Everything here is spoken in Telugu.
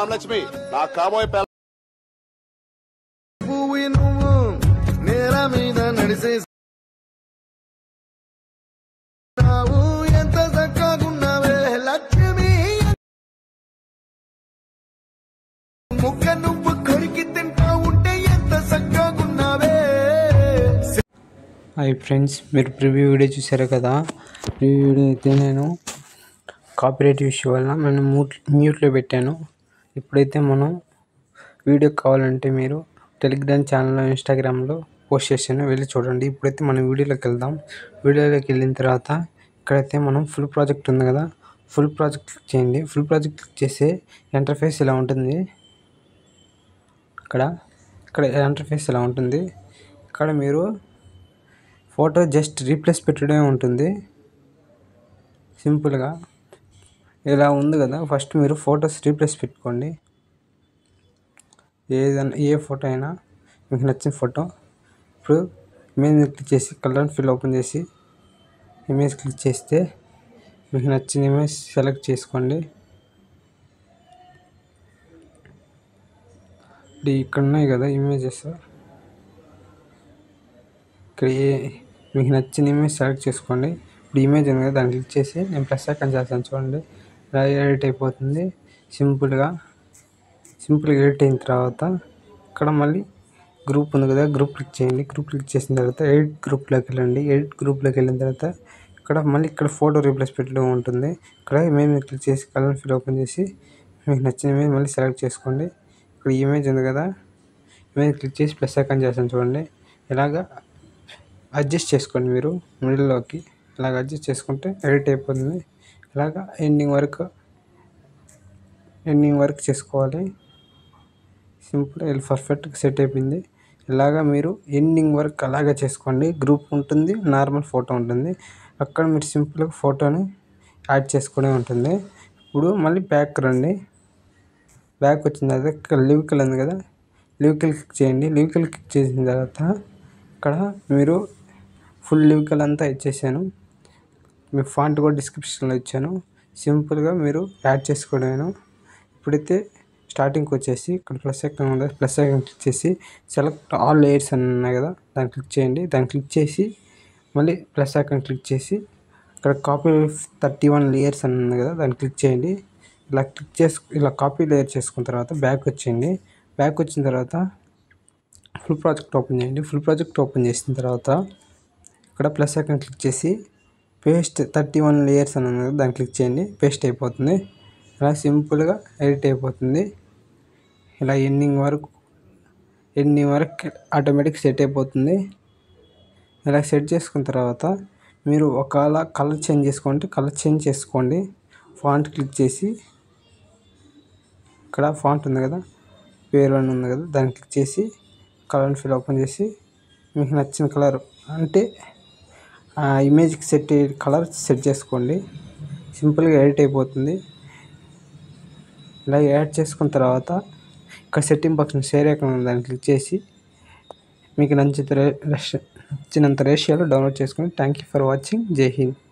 రామలక్ష్మి నా కాబోయే పిల్ల పువ్వు నువ్వు నేల మీద నడిసే నావు ఎంత చక్కగున్నావే లక్ష్మి ముక్క నువ్వు కొరికి తింటా ఉంటే ఎంత చక్కగున్నావే హాయ్ ఫ్రెండ్స్ మీరు ప్రివ్యూ వీడియో చూసారు కదా ప్రివ్యూ వీడియో అయితే నేను కాపీరైట్ ఇష్యూ వల్ల నేను మ్యూట్ మ్యూట్లో పెట్టాను ఇప్పుడైతే మనం వీడియో కావాలంటే మీరు టెలిగ్రామ్ ఛానల్లో ఇన్స్టాగ్రామ్లో పోస్ట్ చేశాను వెళ్ళి చూడండి ఇప్పుడైతే మనం వీడియోలోకి వెళ్దాం వీడియోలోకి వెళ్ళిన తర్వాత ఇక్కడైతే మనం ఫుల్ ప్రాజెక్ట్ ఉంది కదా ఫుల్ ప్రాజెక్ట్ క్లిక్ చేయండి ఫుల్ ప్రాజెక్ట్ క్లిక్ చేస్తే ఇంటర్ఫేస్ ఇలా ఉంటుంది ఇక్కడ ఇక్కడ ఇంటర్ఫేస్ ఇలా ఉంటుంది ఇక్కడ మీరు ఫోటో జస్ట్ రీప్లేస్ పెట్టడమే ఉంటుంది సింపుల్గా ఇలా ఉంది కదా ఫస్ట్ మీరు ఫొటోస్ రీప్లేస్ పెట్టుకోండి ఏదైనా ఏ ఫోటో అయినా మీకు నచ్చిన ఫోటో ఇప్పుడు ఇమేజ్ క్లిక్ చేసి కలర్ ఫిల్ ఓపెన్ చేసి ఇమేజ్ క్లిక్ చేస్తే మీకు నచ్చిన ఇమేజ్ సెలెక్ట్ చేసుకోండి ఇది ఇక్కడ ఉన్నాయి కదా ఇమేజెస్ ఇక్కడ ఏ మీకు నచ్చిన ఇమేజ్ సెలెక్ట్ చేసుకోండి ఇప్పుడు ఇమేజ్ ఉంది కదా దాన్ని క్లిక్ చేసి నేను ప్లస్ ఐకాన్ చేస్తాను చూడండి ఇలా ఎడిట్ అయిపోతుంది సింపుల్గా సింపుల్గా ఎడిట్ అయిన తర్వాత ఇక్కడ మళ్ళీ గ్రూప్ ఉంది కదా గ్రూప్ క్లిక్ చేయండి గ్రూప్ క్లిక్ చేసిన తర్వాత ఎడిట్ గ్రూప్లోకి వెళ్ళండి ఎడిట్ గ్రూప్లోకి వెళ్ళిన తర్వాత ఇక్కడ మళ్ళీ ఇక్కడ ఫోటో రీప్లేస్ పెట్టడం ఉంటుంది ఇక్కడ ఇమేజ్ మీద క్లిక్ చేసి కలర్ ఫిల్ ఓపెన్ చేసి మీకు నచ్చిన ఇమేజ్ మళ్ళీ సెలెక్ట్ చేసుకోండి ఇక్కడ ఇమేజ్ ఉంది కదా ఇమేజ్ క్లిక్ చేసి ప్లస్ ఐకాన్ చేస్తాను చూడండి ఇలాగా అడ్జస్ట్ చేసుకోండి మీరు మిడిల్లోకి ఇలాగ అడ్జస్ట్ చేసుకుంటే ఎడిట్ అయిపోతుంది ఇలాగ ఎండింగ్ వరకు ఎండింగ్ వరకు చేసుకోవాలి సింపుల్ ఇలా పర్ఫెక్ట్గా సెట్ అయిపోయింది ఇలాగా మీరు ఎండింగ్ వరకు అలాగే చేసుకోండి గ్రూప్ ఉంటుంది నార్మల్ ఫోటో ఉంటుంది అక్కడ మీరు సింపుల్గా ఫోటోని యాడ్ చేసుకునే ఉంటుంది ఇప్పుడు మళ్ళీ బ్యాక్ రండి బ్యాక్ వచ్చిన తర్వాత ఇక్కడ లివికల్ ఉంది కదా లివికల్ క్లిక్ చేయండి లివికల్ క్లిక్ చేసిన తర్వాత ఇక్కడ మీరు ఫుల్ లివికల్ అంతా ఇచ్చేసాను మీ ఫాంట్ కూడా డిస్క్రిప్షన్లో ఇచ్చాను సింపుల్గా మీరు యాడ్ చేసుకోవడమేను ఇప్పుడైతే స్టార్టింగ్కి వచ్చేసి ఇక్కడ ప్లస్ ఐకాన్ ఉంది ప్లస్ ఐకాన్ క్లిక్ చేసి సెలెక్ట్ ఆల్ లేయర్స్ అని ఉన్నాయి కదా దాన్ని క్లిక్ చేయండి దాన్ని క్లిక్ చేసి మళ్ళీ ప్లస్ ఐకాన్ క్లిక్ చేసి ఇక్కడ కాపీ థర్టీ వన్ లేయర్స్ అని ఉంది కదా దాన్ని క్లిక్ చేయండి ఇలా క్లిక్ చేసు ఇలా కాపీ లేయర్ చేసుకున్న తర్వాత బ్యాక్ వచ్చేయండి బ్యాక్ వచ్చిన తర్వాత ఫుల్ ప్రాజెక్ట్ ఓపెన్ చేయండి ఫుల్ ప్రాజెక్ట్ ఓపెన్ చేసిన తర్వాత ఇక్కడ ప్లస్ ఐకాన్ క్లిక్ చేసి పేస్ట్ థర్టీ వన్ లేయర్స్ అని ఉంది కదా దాన్ని క్లిక్ చేయండి పేస్ట్ అయిపోతుంది ఇలా సింపుల్గా ఎడిట్ అయిపోతుంది ఇలా ఎండింగ్ వరకు ఎండింగ్ వరకు ఆటోమేటిక్ సెట్ అయిపోతుంది ఇలా సెట్ చేసుకున్న తర్వాత మీరు ఒకవేళ కలర్ చేంజ్ చేసుకుంటే కలర్ చేంజ్ చేసుకోండి ఫాంట్ క్లిక్ చేసి ఇక్కడ ఫాంట్ ఉంది కదా పేరు అని ఉంది కదా దాన్ని క్లిక్ చేసి కలర్ ఫిల్ ఓపెన్ చేసి మీకు నచ్చిన కలర్ అంటే ఆ ఇమేజ్కి సెట్ అయ్యే కలర్ సెట్ చేసుకోండి సింపుల్గా ఎడిట్ అయిపోతుంది ఇలా యాడ్ చేసుకున్న తర్వాత ఇక్కడ సెట్టింగ్ బాక్స్ షేర్ ఐకాన్ ఉంది దాన్ని క్లిక్ చేసి మీకు నచ్చినంత రే నచ్చినంత రేషియోలో డౌన్లోడ్ చేసుకొని థ్యాంక్ యూ ఫర్ వాచింగ్ జై హింద్